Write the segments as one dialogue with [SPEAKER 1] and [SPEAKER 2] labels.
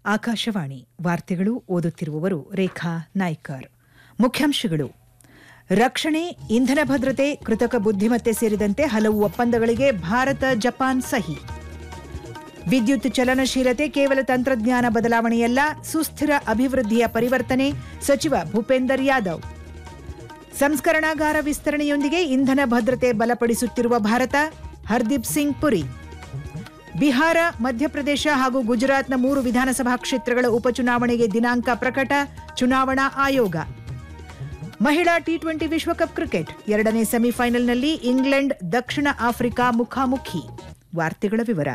[SPEAKER 1] ಆಕಾಶವಾಣಿ ವಾರ್ತೆಗಳು ಓದುತ್ತಿರುವವರು ರೇಖಾ ನಾಯ್ಕರ್ ಮುಖ್ಯಾಂಶಗಳು ರಕ್ಷಣೆ ಇಂಧನ ಭದ್ರತೆ ಕೃತಕ ಬುದ್ಧಿಮತ್ತೆ ಸೇರಿದಂತೆ ಹಲವು ಒಪ್ಪಂದಗಳಿಗೆ ಭಾರತ ಜಪಾನ್ ಸಹಿ ವಿದ್ಯುತ್ ಚಲನಶೀಲತೆ ಕೇವಲ ತಂತ್ರಜ್ಞಾನ ಬದಲಾವಣೆಯಲ್ಲ ಸುಸ್ಥಿರ ಅಭಿವೃದ್ಧಿಯ ಪರಿವರ್ತನೆ ಸಚಿವ ಭೂಪೇಂದರ್ ಯಾದವ್ ಸಂಸ್ಕರಣಾಗಾರ ವಿಸ್ತರಣೆಯೊಂದಿಗೆ ಇಂಧನ ಭದ್ರತೆ ಬಲಪಡಿಸುತ್ತಿರುವ ಭಾರತ ಹರ್ದೀಪ್ ಸಿಂಗ್ ಪುರಿ ಬಿಹಾರ ಮಧ್ಯಪ್ರದೇಶ ಹಾಗೂ ಗುಜರಾತ್ನ ಮೂರು ವಿಧಾನಸಭಾ ಕ್ಷೇತ್ರಗಳ ಉಪಚುನಾವಣೆಗೆ ದಿನಾಂಕ ಪ್ರಕಟ ಚುನಾವಣಾ ಆಯೋಗ ಮಹಿಳಾ ಟಿ ಟ್ವೆಂಟಿ ವಿಶ್ವಕಪ್ ಕ್ರಿಕೆಟ್ ಎರಡನೇ ಸೆಮಿಫೈನಲ್ನಲ್ಲಿ ಇಂಗ್ಲೆಂಡ್ ದಕ್ಷಿಣ ಆಫ್ರಿಕಾ ಮುಖಾಮುಖಿ ವಾರ್ತೆಗಳ ವಿವರ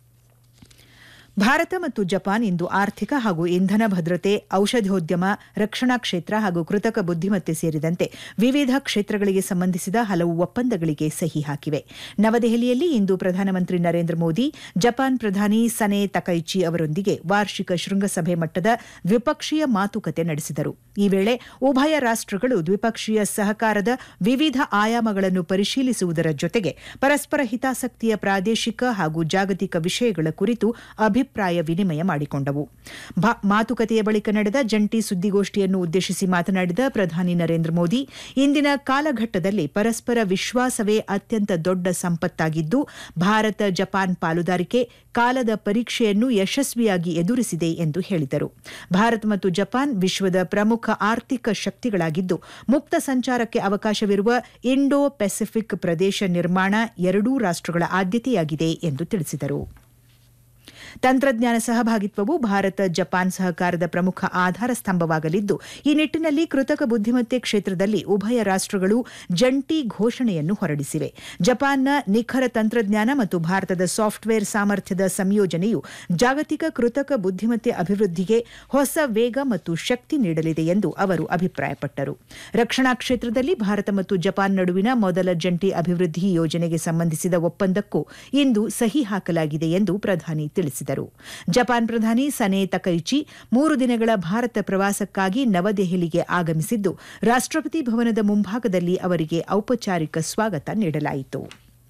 [SPEAKER 1] ಭಾರತ ಮತ್ತು ಜಪಾನ್ ಇಂದು ಆರ್ಥಿಕ ಹಾಗೂ ಇಂಧನ ಭದ್ರತೆ ಔಷಧೋದ್ಯಮ ರಕ್ಷಣಾ ಕ್ಷೇತ್ರ ಹಾಗೂ ಕೃತಕ ಬುದ್ಧಿಮತ್ತೆ ಸೇರಿದಂತೆ ವಿವಿಧ ಕ್ಷೇತ್ರಗಳಿಗೆ ಸಂಬಂಧಿಸಿದ ಹಲವು ಒಪ್ಪಂದಗಳಿಗೆ ಸಹಿ ಹಾಕಿವೆ ನವದೆಹಲಿಯಲ್ಲಿ ಇಂದು ಪ್ರಧಾನಮಂತ್ರಿ ನರೇಂದ್ರ ಮೋದಿ ಜಪಾನ್ ಪ್ರಧಾನಿ ಸನೆ ತಕೈಚಿ ಅವರೊಂದಿಗೆ ವಾರ್ಷಿಕ ಶೃಂಗಸಭೆ ಮಟ್ಟದ ದ್ವಿಪಕ್ಷೀಯ ಮಾತುಕತೆ ನಡೆಸಿದರು ಈ ವೇಳೆ ಉಭಯ ರಾಷ್ಟಗಳು ದ್ವಿಪಕ್ಷೀಯ ಸಹಕಾರದ ವಿವಿಧ ಆಯಾಮಗಳನ್ನು ಪರಿಶೀಲಿಸುವುದರ ಜೊತೆಗೆ ಪರಸ್ಪರ ಹಿತಾಸಕ್ತಿಯ ಪ್ರಾದೇಶಿಕ ಹಾಗೂ ಜಾಗತಿಕ ವಿಷಯಗಳ ಕುರಿತು ಅಭಿಪ್ರಾಯ ವಿನಿಮಯ ಮಾಡಿಕೊಂಡವು ಮಾತುಕತೆಯ ಬಳಿಕ ನಡೆದ ಜಂಟಿ ಸುದ್ದಿಗೋಷ್ಠಿಯನ್ನು ಉದ್ದೇಶಿಸಿ ಮಾತನಾಡಿದ ಪ್ರಧಾನಿ ನರೇಂದ್ರ ಮೋದಿ ಇಂದಿನ ಕಾಲಘಟ್ಟದಲ್ಲಿ ಪರಸ್ಪರ ವಿಶ್ವಾಸವೇ ಅತ್ಯಂತ ದೊಡ್ಡ ಸಂಪತ್ತಾಗಿದ್ದು ಭಾರತ ಜಪಾನ್ ಪಾಲುದಾರಿಕೆ ಕಾಲದ ಪರೀಕ್ಷೆಯನ್ನು ಯಶಸ್ವಿಯಾಗಿ ಎದುರಿಸಿದೆ ಎಂದು ಹೇಳಿದರು ಭಾರತ ಮತ್ತು ಜಪಾನ್ ವಿಶ್ವದ ಪ್ರಮುಖ ಆರ್ಥಿಕ ಶಕ್ತಿಗಳಾಗಿದ್ದು ಮುಕ್ತ ಸಂಚಾರಕ್ಕೆ ಅವಕಾಶವಿರುವ ಇಂಡೋ ಪೆಸಿಫಿಕ್ ಪ್ರದೇಶ ನಿರ್ಮಾಣ ಎರಡೂ ರಾಷ್ಟಗಳ ಆದ್ಯತೆಯಾಗಿದೆ ಎಂದು ತಿಳಿಸಿದರು ತಂತ್ರಜ್ಞಾನ ಸಹಭಾಗಿತ್ವವು ಭಾರತ ಜಪಾನ್ ಸಹಕಾರದ ಪ್ರಮುಖ ಆಧಾರ ಸ್ತಂಭವಾಗಲಿದ್ದು ಈ ನಿಟ್ಟಿನಲ್ಲಿ ಕೃತಕ ಬುದ್ಧಿಮತ್ತೆ ಕ್ಷೇತ್ರದಲ್ಲಿ ಉಭಯ ರಾಷ್ಟಗಳು ಜಂಟಿ ಘೋಷಣೆಯನ್ನು ಹೊರಡಿಸಿವೆ ಜಪಾನ್ನ ನಿಖರ ತಂತ್ರಜ್ಞಾನ ಮತ್ತು ಭಾರತದ ಸಾಫ್ಟ್ವೇರ್ ಸಾಮರ್ಥ್ಯದ ಸಂಯೋಜನೆಯು ಜಾಗತಿಕ ಕೃತಕ ಬುದ್ಧಿಮತ್ತೆ ಅಭಿವೃದ್ಧಿಗೆ ಹೊಸ ವೇಗ ಮತ್ತು ಶಕ್ತಿ ನೀಡಲಿದೆ ಎಂದು ಅವರು ಅಭಿಪ್ರಾಯಪಟ್ಟರು ರಕ್ಷಣಾ ಕ್ಷೇತ್ರದಲ್ಲಿ ಭಾರತ ಮತ್ತು ಜಪಾನ್ ನಡುವಿನ ಮೊದಲ ಜಂಟಿ ಅಭಿವೃದ್ಧಿ ಯೋಜನೆಗೆ ಸಂಬಂಧಿಸಿದ ಒಪ್ಪಂದಕ್ಕೂ ಇಂದು ಸಹಿ ಹಾಕಲಾಗಿದೆ ಎಂದು ಪ್ರಧಾನಿ ತಿಳಿಸಿದರು ಜಪಾನ್ ಪ್ರಧಾನಿ ಸನೆ ತಕೈಚಿ ಮೂರು ದಿನಗಳ ಭಾರತ ಪ್ರವಾಸಕ್ಕಾಗಿ ನವದೆಹಲಿಗೆ ಆಗಮಿಸಿದ್ದು ರಾಷ್ಟಪತಿ ಭವನದ ಮುಂಭಾಗದಲ್ಲಿ ಅವರಿಗೆ ಔಪಚಾರಿಕ ಸ್ವಾಗತ ನೀಡಲಾಯಿತು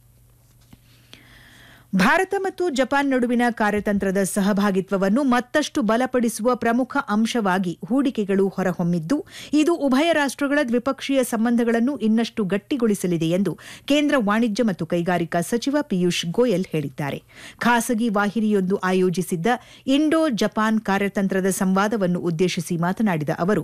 [SPEAKER 1] ಭಾರತ ಮತ್ತು ಜಪಾನ್ ನಡುವಿನ ಕಾರ್ಯತಂತ್ರದ ಸಹಭಾಗಿತ್ವವನ್ನು ಮತ್ತಷ್ಟು ಬಲಪಡಿಸುವ ಪ್ರಮುಖ ಅಂಶವಾಗಿ ಹೂಡಿಕೆಗಳು ಹೊರಹೊಮ್ಮಿದ್ದು ಇದು ಉಭಯ ರಾಷ್ಟಗಳ ದ್ವಿಪಕ್ಷೀಯ ಸಂಬಂಧಗಳನ್ನು ಇನ್ನಷ್ಟು ಗಟ್ಟಿಗೊಳಿಸಲಿದೆ ಎಂದು ಕೇಂದ್ರ ವಾಣಿಜ್ಯ ಮತ್ತು ಕೈಗಾರಿಕಾ ಸಚಿವ ಪಿಯೂಷ್ ಗೋಯಲ್ ಹೇಳಿದ್ದಾರೆ ಖಾಸಗಿ ವಾಹಿನಿಯೊಂದು ಆಯೋಜಿಸಿದ್ದ ಇಂಡೋ ಜಪಾನ್ ಕಾರ್ಯತಂತ್ರದ ಸಂವಾದವನ್ನು ಉದ್ದೇಶಿಸಿ ಮಾತನಾಡಿದ ಅವರು